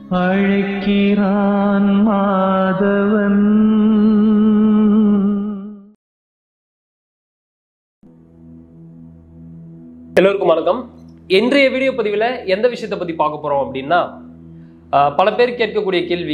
அழைக்கிறான் மாதவன் எல்லோருக்கும் வணக்கம் இன்றைய வீடியோ பதிவில் எந்த விஷயத்தை பற்றி பார்க்க போகிறோம் அப்படின்னா ஆஹ், பல பேர் கேட்கக்கூடிய கேள்வி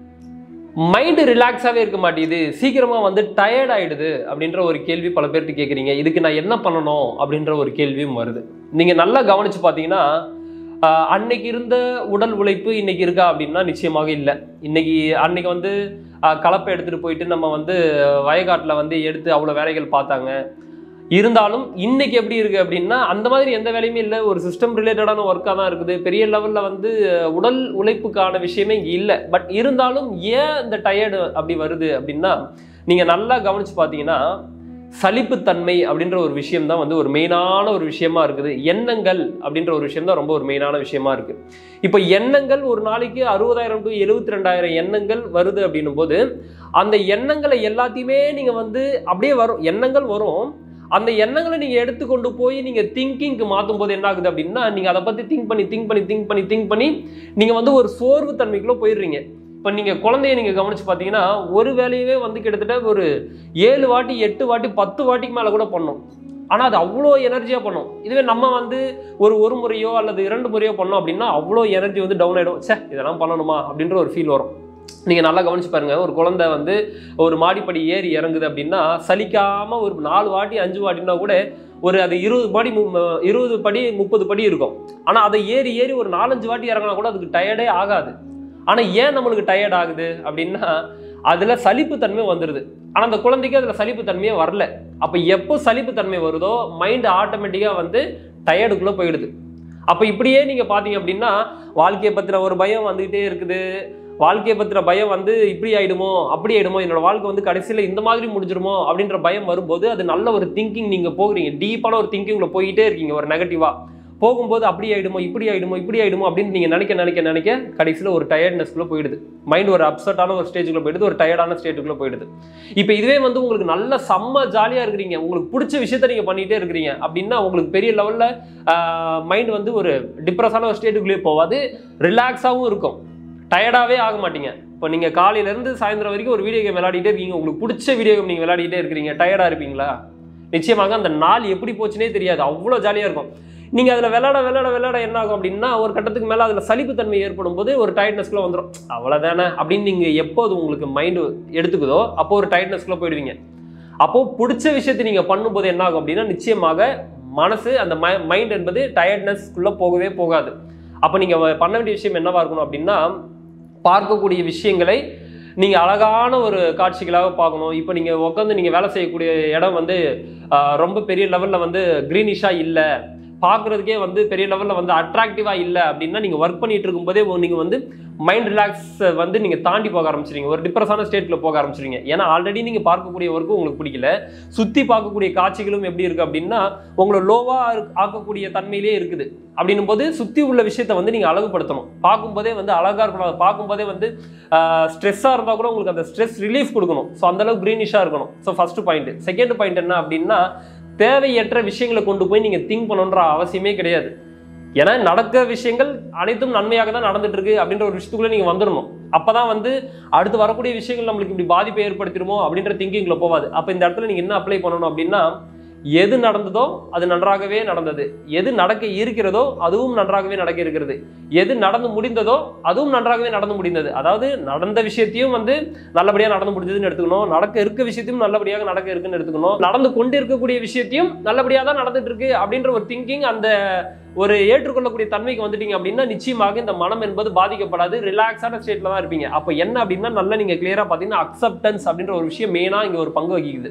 மைண்டு ரிலாக்ஸாகவே இருக்க மாட்டேங்குது சீக்கிரமாக வந்து டயர்ட் ஆயிடுது அப்படின்ற ஒரு கேள்வி பல பேர்கிட்ட கேட்குறீங்க இதுக்கு நான் என்ன பண்ணணும் அப்படின்ற ஒரு கேள்வியும் வருது நீங்கள் நல்லா கவனித்து பார்த்தீங்கன்னா ஆஹ், அன்னைக்கு இருந்த உடல் உழைப்பு இன்னைக்கு இருக்கா அப்படின்னா நிச்சயமாக இல்லை இன்னைக்கு அன்னைக்கு வந்து ஆஹ், கலப்பை எடுத்துகிட்டு போயிட்டு நம்ம வந்து வயக்காட்டில் வந்து எடுத்து அவ்வளோ வேலைகள் பார்த்தாங்க இருந்தாலும் இன்னைக்கு எப்படி இருக்கு அப்படின்னா அந்த மாதிரி எந்த வேலையுமே இல்லை ஒரு சிஸ்டம் ரிலேட்டடான ஒர்க்காக தான் இருக்குது பெரிய லெவலில் வந்து அஹ், உடல் உழைப்புக்கான விஷயமே இங்கே இல்லை பட் இருந்தாலும் ஏன் இந்த டயர்டு அப்படி வருது அப்படின்னா நீங்கள் நல்லா கவனிச்சு பார்த்தீங்கன்னா சலிப்புத்தன்மை அப்படின்ற ஒரு விஷயம் தான் வந்து ஒரு மெயினான ஒரு விஷயமா இருக்குது எண்ணங்கள் அப்படின்ற ஒரு விஷயம் தான் ரொம்ப ஒரு மெயினான விஷயமா இருக்கு இப்போ எண்ணங்கள் ஒரு நாளைக்கு அறுபதாயிரம் டு எழுபத்தி ரெண்டாயிரம் எண்ணங்கள் வருது அப்படின்னும் போது அந்த எண்ணங்களை எல்லாத்தையுமே நீங்கள் வந்து அப்படியே வரும் எண்ணங்கள் வரும் அந்த எண்ணங்களை நீங்கள் எடுத்துக்கொண்டு போய் நீங்கள் திங்கிங்க்கு மாற்றும் போது என்ன ஆகுது அப்படின்னா நீங்கள் அதை பற்றி திங்க் பண்ணி திங்க் பண்ணி திங்க் பண்ணி திங்க் பண்ணி நீங்கள் வந்து ஒரு சோர்வு தன்மைக்குள்ளே போயிடுறீங்க இப்போ நீங்கள் குழந்தைய நீங்கள் கவனிச்சு பார்த்தீங்கன்னா ஒரு வேலையவே வந்து கிட்டத்தட்ட ஒரு ஏழு வாட்டி எட்டு வாட்டி பத்து வாட்டிக்கு மேலே கூட பண்ணும் ஆனால் அது அவ்வளோ எனர்ஜியாக பண்ணும் இதுவே நம்ம வந்து ஒரு ஒரு முறையோ அல்லது இரண்டு முறையோ பண்ணோம் அப்படின்னா அவ்வளோ எனர்ஜி வந்து டவுன் ஆகிடும் ச்சே இதெல்லாம் பண்ணணுமா அப்படின்ற ஒரு ஃபீல் வரும் நீங்கள் நல்லா கவனிச்சு பாருங்க ஒரு குழந்தை வந்து ஒரு மாடிப்படி ஏறி இறங்குது அப்படின்னா சலிக்காமல் ஒரு நாலு வாட்டி அஞ்சு வாட்டினா கூட ஒரு அது இருபது படி மு- இருபது படி முப்பது படி இருக்கும் ஆனால் அதை ஏறி ஏறி ஒரு நாலஞ்சு வாட்டி இறங்கினா கூட அதுக்கு டயர்டே ஆகாது ஆனால் ஏன் நம்மளுக்கு டயர்ட் ஆகுது அப்படின்னா அதில் சலிப்புத்தன்மை வந்துடுது ஆனால் அந்த குழந்தைக்கு அதில் சலிப்புத்தன்மையே வரல அப்போ எப்போ சலிப்புத்தன்மை வருதோ மைண்டு ஆட்டோமேட்டிக்காக வந்து டயர்டுக்குள்ளே போயிடுது அப்போ இப்படியே நீங்கள் பார்த்தீங்க அப்படின்னா வாழ்க்கையை பற்றின ஒரு பயம் வந்துக்கிட்டே இருக்குது வாழ்க்கையை பற்றின பயம் வந்து இப்படி ஆயிடுமோ அப்படி ஆயிடுமோ என்னோட வாழ்க்கை வந்து கடைசியில் இந்த மாதிரி முடிஞ்சிருமோ அப்படின்ற பயம் வரும்போது அது நல்ல ஒரு திங்கிங் நீங்கள் போகிறீங்க டீப்பான ஒரு திங்கிங்கில் போயிட்டே இருக்கீங்க ஒரு நெகட்டிவாக போகும்போது அப்படி ஆயிடுமோ இப்படி ஆயிடுமோ இப்படி ஆயிடுமோ அப்படின்னு நீங்கள் நினைக்க நினைக்க நினைக்க கடைசியில் ஒரு டயர்ட்னஸ்க்குள்ளே போயிடுது மைண்ட் ஒரு அப்செட்டான ஒரு ஸ்டேஜுக்குள்ளே போயிடுது ஒரு டயர்டான ஸ்டேட்டுக்குள்ளே போயிடுது இப்போ இதுவே வந்து உங்களுக்கு நல்ல செம்ம ஜாலியாக இருக்கிறீங்க உங்களுக்கு பிடிச்ச விஷயத்த நீங்கள் பண்ணிகிட்டே இருக்கிறீங்க அப்படின்னா உங்களுக்கு பெரிய லெவலில் மைண்ட் வந்து ஒரு டிப்ரெஸான ஒரு ஸ்டேட்டுக்குள்ளேயே போகாது ரிலாக்ஸாகவும் இருக்கும் டயர்டாகவே ஆக மாட்டீங்க இப்போ நீங்கள் காலையிலேருந்து சாயந்தரம் வரைக்கும் ஒரு வீடியோ கேம் விளையாடிட்டே இருக்கீங்க உங்களுக்கு பிடிச்ச வீடியோ கேம் நீங்கள் விளையாடிட்டே இருக்கிறீங்க டயர்டாக இருப்பீங்களா நிச்சயமாக அந்த நாள் எப்படி போச்சுனே தெரியாது அவ்வளோ ஜாலியாக இருக்கும் நீங்கள் அதில் விளையாட விளையாட விளையாட என்ன ஆகும் அப்படின்னா ஒரு கட்டத்துக்கு மேலே அதில் சலிப்புத்தன்மை ஏற்படும் போது ஒரு டயர்ட்னஸ்க்குள்ள வந்துடும் அவ்வளோதானே அப்படின்னு நீங்கள் எப்போது உங்களுக்கு மைண்டு எடுத்துக்குதோ அப்போ ஒரு டயர்ட்னஸ்க்குள்ள போயிடுவீங்க அப்போது பிடிச்ச விஷயத்தை நீங்கள் பண்ணும்போது என்ன ஆகும் அப்படின்னா நிச்சயமாக மனசு அந்த மைண்ட் என்பது டயர்ட்னஸ்க்குள்ளே போகவே போகாது அப்போ நீங்கள் பண்ண வேண்டிய விஷயம் என்னவா இருக்கணும் அப்படின்னா பார்க்கக்கூடிய விஷயங்களை நீங்கள் அழகான ஒரு காட்சிகளாக பார்க்கணும் இப்போ நீங்கள் உட்காந்து நீங்கள் வேலை செய்யக்கூடிய இடம் வந்து ஆஹ், ரொம்ப பெரிய லெவலில் வந்து க்ரீனிஷாக இல்லை பார்க்குறதுக்கே வந்து பெரிய லெவலில் வந்து அட்ராக்டிவாக இல்லை அப்படின்னா நீங்கள் ஒர்க் பண்ணிட்டு இருக்கும்போதே நீங்கள் வந்து மைண்ட் ரிலாக்ஸ் வந்து நீங்கள் தாண்டி போக ஆரம்பிச்சிருங்க ஒரு டிப்ரெஸான ஸ்டேட்டில் போக ஆரம்பிச்சிருங்க ஏன்னா ஆல்ரெடி நீங்கள் பார்க்கக்கூடிய ஒர்க்கும் உங்களுக்கு பிடிக்கல சுற்றி பார்க்கக்கூடிய காட்சிகளும் எப்படி இருக்குது அப்படின்னா உங்களை லோவாக ஆக்கக்கூடிய தன்மையிலே இருக்குது அப்படின்னும் போது சுற்றி உள்ள விஷயத்தை வந்து நீங்கள் அழகுபடுத்தணும் பார்க்கும்போதே வந்து அழகாக இருக்கணும் அதை பார்க்கும்போதே வந்து ஸ்ட்ரெஸ்ஸாக இருந்தால் கூட உங்களுக்கு அந்த ஸ்ட்ரெஸ் ரிலீஃப் கொடுக்கணும் ஸோ அந்தளவுக்கு க்ரீனிஷாக இருக்கணும் so first point second point என்ன அப்படின்னா தேவையற்ற விஷயங்களை கொண்டு போய் நீங்கள் திங்க் பண்ணணுன்ற அவசியமே கிடையாது ஏன்னா நடக்கிற விஷயங்கள் அனைத்தும் நன்மையாக தான் நடந்துட்டு இருக்கு அப்படின்ற ஒரு விஷயத்துக்குள்ள நீங்க வந்துடணும் அப்பதான் வந்து அடுத்து வரக்கூடிய விஷயங்கள் நம்மளுக்கு இப்படி பாதிப்பை ஏற்படுத்திடுமோ அப்படின்ற திங்கிங்ல போவாது அப்ப இந்த இடத்துல நீங்க என்ன அப்ளை பண்ணணும் அப்படின்னா எது நடந்ததோ அது நன்றாகவே நடந்தது எது நடக்க இருக்கிறதோ அதுவும் நன்றாகவே நடக்க இருக்கிறது எது நடந்து முடிந்ததோ அதுவும் நன்றாகவே நடந்து முடிந்தது அதாவது நடந்த விஷயத்தையும் வந்து நல்லபடியாக நடந்து முடிஞ்சதுன்னு எடுத்துக்கணும் நடக்க இருக்க விஷயத்தையும் நல்லபடியாக நடக்க இருக்குன்னு எடுத்துக்கணும் நடந்து கொண்டு இருக்கக்கூடிய விஷயத்தையும் நல்லபடியாக தான் நடந்துட்டு இருக்கு அப்படின்ற ஒரு திங்கிங் அந்த ஒரு ஏற்றுக்கொள்ளக்கூடிய தன்மைக்கு வந்துட்டீங்க அப்படின்னா நிச்சயமாக இந்த மனம் என்பது பாதிக்கப்படாது ரிலாக்ஸான ஸ்டேட்ல தான் இருப்பீங்க அப்போ என்ன அப்படின்னா நல்லா நீங்க கிளியரா பார்த்தீங்கன்னா அக்செப்டன்ஸ் அப்படின்ற ஒரு விஷயம் மெயினா இங்க ஒரு பங்கு வகிக்குது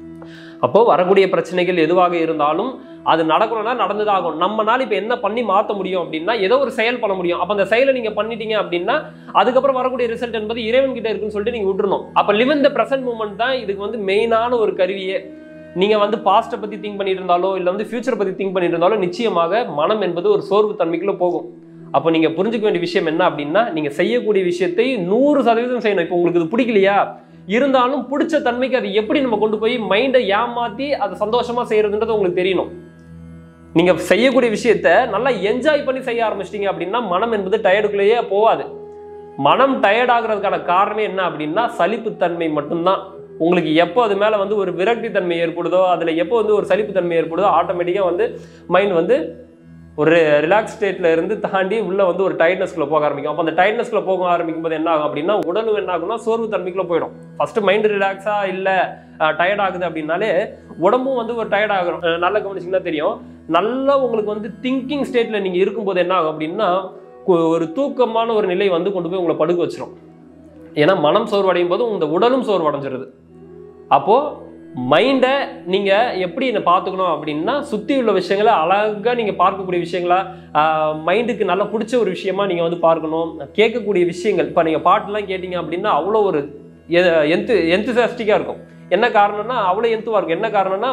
அப்போ வரக்கூடிய பிரச்சனைகள் எதுவாக இருந்தாலும் அது நடக்கணும்னா நடந்ததாகும் நம்மனால இப்போ என்ன பண்ணி மாற்ற முடியும் அப்படின்னா ஏதோ ஒரு செயல் பண்ண முடியும் அப்போ அந்த செயலை நீங்க பண்ணிட்டீங்க அப்படின்னா அதுக்கப்புறம் வரக்கூடிய ரிசல்ட் என்பது இறைவன் கிட்ட இருக்குன்னு சொல்லிட்டு நீங்க விட்டுறணும் அப்போ லிவ் இந்த பிரசன்ட் மூமெண்ட் தான் இதுக்கு வந்து மெயினான ஒரு கருவியே நீங்க வந்து பாஸ்ட்டை பத்தி திங்க் பண்ணிட்டு இருந்தாலோ இல்லை வந்து ஃபியூச்சரை பத்தி திங்க் பண்ணிட்டு இருந்தாலோ நிச்சயமாக மனம் என்பது ஒரு சோர்வு தன்மைக்குள்ள போகும் அப்போ நீங்க புரிஞ்சுக்க வேண்டிய விஷயம் என்ன அப்படின்னா நீங்க செய்யக்கூடிய விஷயத்தை நூறு சதவீதம் செய்யணும் இப்போ உங்களுக்கு இது பிடிக்கலையா இருந்தாலும் பிடிச்ச தன்மைக்கு அது எப்படி நம்ம கொண்டு போய் மைண்டை ஏமாத்தி அதை சந்தோஷமா செய்யறதுன்றது உங்களுக்கு தெரியணும் நீங்க செய்யக்கூடிய விஷயத்த நல்லா என்ஜாய் பண்ணி செய்ய ஆரம்பிச்சிட்டீங்க அப்படின்னா மனம் என்பது டயர்டுக்குள்ளேயே போகாது மனம் டயர்ட் ஆகுறதுக்கான காரணமே என்ன அப்படின்னா சலிப்புத்தன்மை மட்டும்தான் உங்களுக்கு எப்போ அது மேலே வந்து ஒரு விரக்தி தன்மை ஏற்படுதோ அதில் எப்போ வந்து ஒரு சலிப்புத்தன்மை ஏற்படுதோ ஆட்டோமேட்டிக்காக வந்து மைண்ட் வந்து ஒரு ரிலாக்ஸ் ஸ்டேட்ல இருந்து தாண்டி உள்ள வந்து ஒரு டயர்ட்னஸ்க்குள்ள போக ஆரம்பிக்கும் அப்போ அந்த டயர்ட்னஸ்க்குள்ள போக ஆரம்பிக்கும் போது என்ன ஆகும் அப்படின்னா உடலும் என்ன ஆகும்னா சோர்வு தன்மைக்குள்ள போயிடும் ஃபர்ஸ்ட் மைண்ட் ரிலாக்ஸா இல்ல டயர்ட் ஆகுது அப்படின்னாலே உடம்பும் வந்து ஒரு டயர்ட் ஆகும் அஹ் நல்லா கவனிச்சிங்கன்னா தெரியும் நல்லா உங்களுக்கு வந்து திங்கிங் ஸ்டேட்ல நீங்க இருக்கும்போது என்ன ஆகும் அப்படின்னா கு- ஒரு தூக்கமான ஒரு நிலை வந்து கொண்டு போய் உங்களை படுக்க வச்சிரும் ஏன்னா மனம் சோர்வடையும் போது உங்க உடலும் சோர்வடைஞ்சிருது அப்போ மைண்டை நீங்க எப்படி என்ன பார்த்துக்கணும் அப்படின்னா சுத்தி உள்ள விஷயங்களை அழகா நீங்க பார்க்கக்கூடிய விஷயங்களா மைண்டுக்கு நல்லா பிடிச்ச ஒரு விஷயமா நீங்க வந்து பார்க்கணும் கேட்கக்கூடிய விஷயங்கள் இப்போ நீங்க பாட்டுலாம் கேட்டீங்க அப்படின்னா அவ்வளோ ஒரு எந்து எந்துசாஸ்டிக்காக இருக்கும் என்ன காரணம்னா அவ்வளோ எந்துவா இருக்கும் என்ன காரணம்னா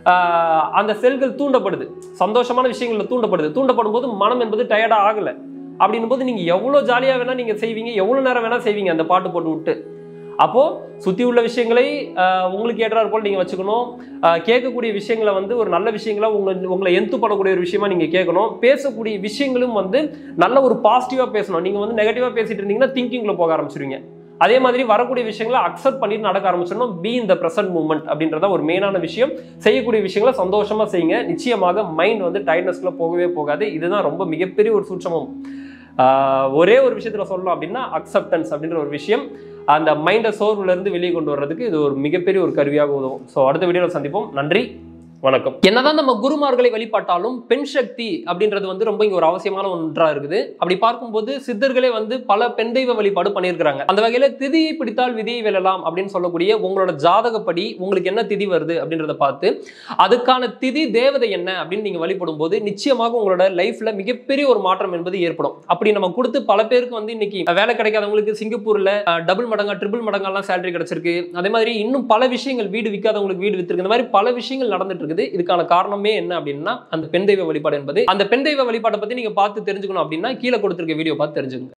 ஆஹ் அந்த செல்கள் தூண்டப்படுது சந்தோஷமான விஷயங்கள்ல தூண்டப்படுது தூண்டப்படும் போது மனம் என்பது டயர்டா ஆகல அப்படின்னும் போது நீங்க எவ்வளவு ஜாலியா வேணா நீங்க செய்வீங்க எவ்வளவு நேரம் வேணா செய்வீங்க அந்த பாட்டு போட்டு விட்டு அப்போ சுத்தி உள்ள விஷயங்களை ஆஹ் உங்களுக்கு ஏற்றாற் போல் நீங்க வச்சுக்கணும் ஆஹ் கேட்கக்கூடிய விஷயங்களை வந்து ஒரு நல்ல விஷயங்களா உங்க உங்களை எந்து பண்ணக்கூடிய ஒரு விஷயமா நீங்க கேட்கணும் பேசக்கூடிய விஷயங்களும் வந்து நல்ல ஒரு பாசிட்டிவா பேசணும் நீங்க வந்து நெகட்டிவா பேசிட்டு இருந்தீங்கன்னா திங்கிங்ல போக ஆரம்பிச்சிருவீங்க அதே மாதிரி வரக்கூடிய விஷயங்களை அக்செப்ட் பண்ணிட்டு நடக்க ஆரம்பிச்சிடணும் பி இந்த பிரசன்ட் மூமெண்ட் அப்படின்றத ஒரு மெயினான விஷயம் செய்யக்கூடிய விஷயங்களை சந்தோஷமா செய்யுங்க நிச்சயமாக மைண்ட் வந்து டயர்ட்னஸ்க்குள்ள போகவே போகாது இதுதான் ரொம்ப மிகப்பெரிய ஒரு சூட்சமம் ஆஹ் ஒரே ஒரு விஷயத்துல சொல்லணும் அப்படின்னா அக்செப்டன்ஸ் அப்படின்ற ஒரு விஷயம் அந்த மைண்டை சோர்வுல இருந்து வெளியே கொண்டு வர்றதுக்கு இது ஒரு மிகப்பெரிய ஒரு கருவியாக உதவும் ஸோ அடுத்த வீடியோவில் சந்திப்போம் நன்றி வணக்கம் என்னதான் நம்ம குருமார்களை வழிபாட்டாலும் பெண் சக்தி அப்படின்றது வந்து ரொம்ப இங்க ஒரு அவசியமான ஒன்றா இருக்குது அப்படி பார்க்கும்போது சித்தர்களே வந்து பல பெண் தெய்வ வழிபாடு பண்ணியிருக்கிறாங்க அந்த வகையில திதியை பிடித்தால் விதியை வெல்லலாம் அப்படின்னு சொல்லக்கூடிய உங்களோட ஜாதகப்படி உங்களுக்கு என்ன திதி வருது அப்படின்றத பார்த்து அதுக்கான திதி தேவதை என்ன அப்படின்னு நீங்க வழிபடும் போது நிச்சயமாக உங்களோட லைஃப்ல மிகப்பெரிய ஒரு மாற்றம் என்பது ஏற்படும் அப்படி நம்ம கொடுத்து பல பேருக்கு வந்து இன்னைக்கு வேலை கிடைக்காதவங்களுக்கு சிங்கப்பூர்ல டபுள் மடங்கா ட்ரிபிள் மடங்கெல்லாம் சேலரி கிடைச்சிருக்கு அதே மாதிரி இன்னும் பல விஷயங்கள் வீடு விற்காதவங்களுக்கு வீடு வித்திருக்கு இந்த மாதிரி பல விஷயங்கள் நடந்துட்டு இருக்குது இதுக்கான காரணமே என்ன அப்படின்னா அந்த பெண் தெய்வ வழிபாடு என்பது அந்த பெண் தெய்வ வழிபாட்டை பத்தி நீங்க பார்த்து தெரிஞ்சுக்கணும் அப்படின்னா கீழே கொடுத்திருக்க வீடியோ பார்த்து தெரிஞ்சுக்கோங்க